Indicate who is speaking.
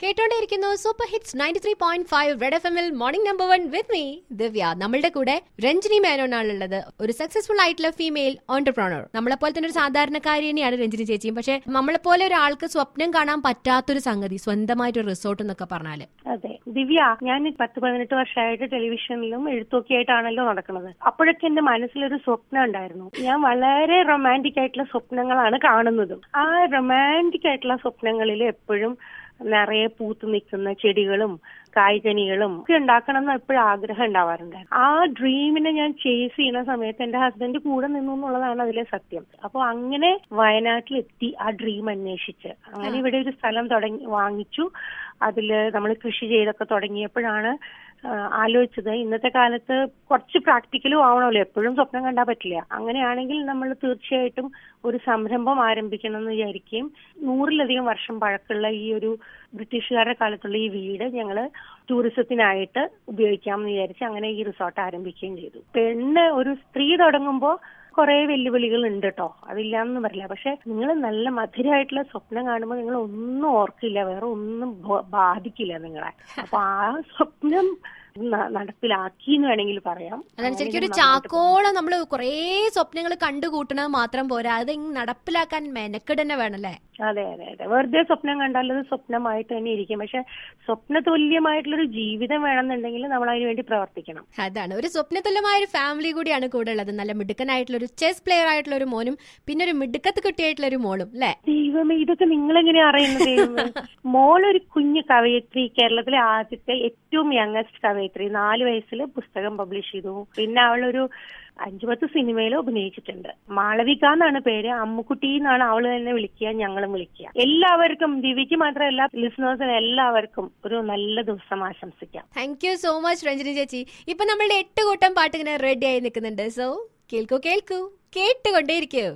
Speaker 1: കേട്ടോണ്ടിരിക്കുന്നു super hits ninety three point five red F എമ്മിൽ morning number one with me Divya നമ്മളുടെ കൂടെ രഞ്ജിനി മേനോനാണുള്ളത് ഒരു successful ആയിട്ടുള്ള ഫീമെയിൽ ഓണ്ടർപ്രണർ നമ്മളെ പോലെ തന്നെ ഒരു സാധാരണക്കാരി തന്നെയാണ് രഞ്ജിനി ചേച്ചിയും പക്ഷെ നമ്മളെ പോലെ ഒരാൾക്ക് സ്വപ്നം കാണാൻ പറ്റാത്തൊരു സംഗതി സ്വന്തമായിട്ടൊരു റിസോർട്ട് എന്നൊക്കെ പറഞ്ഞാല്
Speaker 2: അതെ ദിവ്യ ഞാൻ പത്ത് പതിനെട്ട് വർഷമായിട്ട് ടെലിവിഷനിലും എഴുത്തൊക്കെ ആയിട്ടാണല്ലോ നടക്കുന്നത് അപ്പോഴൊക്കെ എന്റെ മനസ്സിലൊരു സ്വപ്നം ഉണ്ടായിരുന്നു ഞാൻ വളരെ റൊമാൻറ്റിക് ആയിട്ടുള്ള സ്വപ്നങ്ങളാണ് കാണുന്നതും ആ റൊമാൻറ്റിക് ആയിട്ടുള്ള സ്വപ്നങ്ങളിൽ എപ്പോഴും നിറയെ പൂത്തു നിൽക്കുന്ന ചെടികളും കായ്കനികളും ഒക്കെ ഉണ്ടാക്കണം എന്ന് എപ്പോഴും ആഗ്രഹം ഉണ്ടാവാറുണ്ടായിരുന്നു ആ ഡ്രീമിനെ ഞാൻ ചേസ് ചെയ്യുന്ന സമയത്ത് എന്റെ ഹസ്ബൻഡ് കൂടെ നിന്നു എന്നുള്ളതാണ് അതിലെ സത്യം അപ്പൊ അങ്ങനെ വയനാട്ടിലെത്തി ആ ഡ്രീം അന്വേഷിച്ച് അങ്ങനെ ഇവിടെ ഒരു സ്ഥലം തുടങ്ങി വാങ്ങിച്ചു അതില് നമ്മൾ കൃഷി ചെയ്തൊക്കെ തുടങ്ങിയപ്പോഴാണ് ആ, ആലോചിച്ചത് ഇന്നത്തെ കാലത്ത് കുറച്ച് പ്രാക്ടിക്കലും ആവണമല്ലോ എപ്പോഴും സ്വപ്നം കണ്ടാൽ പറ്റില്ല അങ്ങനെയാണെങ്കിൽ നമ്മൾ തീർച്ചയായിട്ടും ഒരു സംരംഭം ആരംഭിക്കണം എന്ന് വിചാരിക്കുകയും നൂറിലധികം വർഷം പഴക്കമുള്ള ഈ ഒരു ബ്രിട്ടീഷുകാരുടെ കാലത്തുള്ള ഈ വീട് ഞങ്ങൾ ടൂറിസത്തിനായിട്ട് ഉപയോഗിക്കാമെന്ന് വിചാരിച്ച് അങ്ങനെ ഈ റിസോർട്ട് ആരംഭിക്കുകയും ചെയ്തു പെണ്ണ് ഒരു സ്ത്രീ തുടങ്ങുമ്പോൾ കുറെ വെല്ലുവിളികൾ ഉണ്ട് കേട്ടോ അതില്ലാന്ന് പറയില്ല പക്ഷെ നിങ്ങൾ നല്ല മധുരമായിട്ടുള്ള സ്വപ്നം കാണുമ്പോൾ നിങ്ങൾ ഒന്നും ഓർക്കില്ല വേറെ ഒന്നും ബ- ബാധിക്കില്ല നിങ്ങളെ അപ്പൊ ആ സ്വപ്നം ന- നടപ്പിലാക്കി എന്ന് വേണമെങ്കിൽ പറയാം
Speaker 1: അതാണ് ശരിക്കും ഒരു
Speaker 2: അങ്ങനെ നന്നായിട്ട്
Speaker 1: ചാക്കോളം നമ്മൾ കുറേ സ്വപ്നങ്ങൾ കണ്ടുകൂട്ടണത് മാത്രം പോരാ അത് ഇങ്ങ് നടപ്പിലാക്കാൻ മെനക്കെട് തന്നെ വേണല്ലേ
Speaker 2: അതെ അതെ അതെ വെറുതെ സ്വപ്നം കണ്ടാൽ അത് സ്വപ്നമായിട്ട് തന്നെ ഇരിക്കും പക്ഷെ സ്വപ്ന തുല്യമായിട്ടുള്ളൊരു ജീവിതം വേണമെന്നുണ്ടെങ്കിൽ നമ്മൾ അതിനു വേണ്ടി പ്രവർത്തിക്കണം
Speaker 1: അതാണ് ഒരു സ്വപ്നതുല്യമായ ഒരു ഫാമിലി കൂടിയാണ് കൂടെ ഉള്ളത് നല്ല മിടുക്കനായിട്ടുള്ള ഒരു ചെസ് പ്ലെയർ ആയിട്ടുള്ള ഒരു മോനും പിന്നെ ഒരു മിടുക്കത്ത് കുട്ടിയായിട്ടുള്ള ഒരു മോളും അല്ലേ
Speaker 2: ദൈവമേ ഇതൊക്കെ നിങ്ങൾ എങ്ങനെയാ അറിയുന്നത് ദൈവമേ മോളൊരു കുഞ്ഞു കവയത്രി കേരളത്തിലെ ആദ്യത്തെ ഏറ്റവും യങ്ങസ്റ്റ് കവയത്രി നാല് വയസ്സിൽ പുസ്തകം പബ്ലിഷ് ചെയ്തു പിന്നെ അവളൊരു അഞ്ചു പത്ത് സിനിമയിൽ അഭിനയിച്ചിട്ടുണ്ട് മാളവിക എന്നാണ് പേര് അമ്മുക്കുട്ടി എന്നാണ് അവള് തന്നെ വിളിക്കുക ഞങ്ങളും വിളിക്കുക എല്ലാവർക്കും ദിവ്യക്ക് മാത്രമല്ല ലിസണേഴ്സിന് എല്ലാവർക്കും ഒരു നല്ല ദിവസം ആശംസിക്കാം
Speaker 1: thank you so much Ranjani ചേച്ചി ഇപ്പൊ നമ്മളുടെ എട്ട് കൂട്ടം പാട്ട് ഇങ്ങനെ റെഡി ആയി നിൽക്കുന്നുണ്ട് സോ കേൾക്കൂ കേൾക്കൂ കേട്ടുകൊണ്ടേയിരിക്കൂ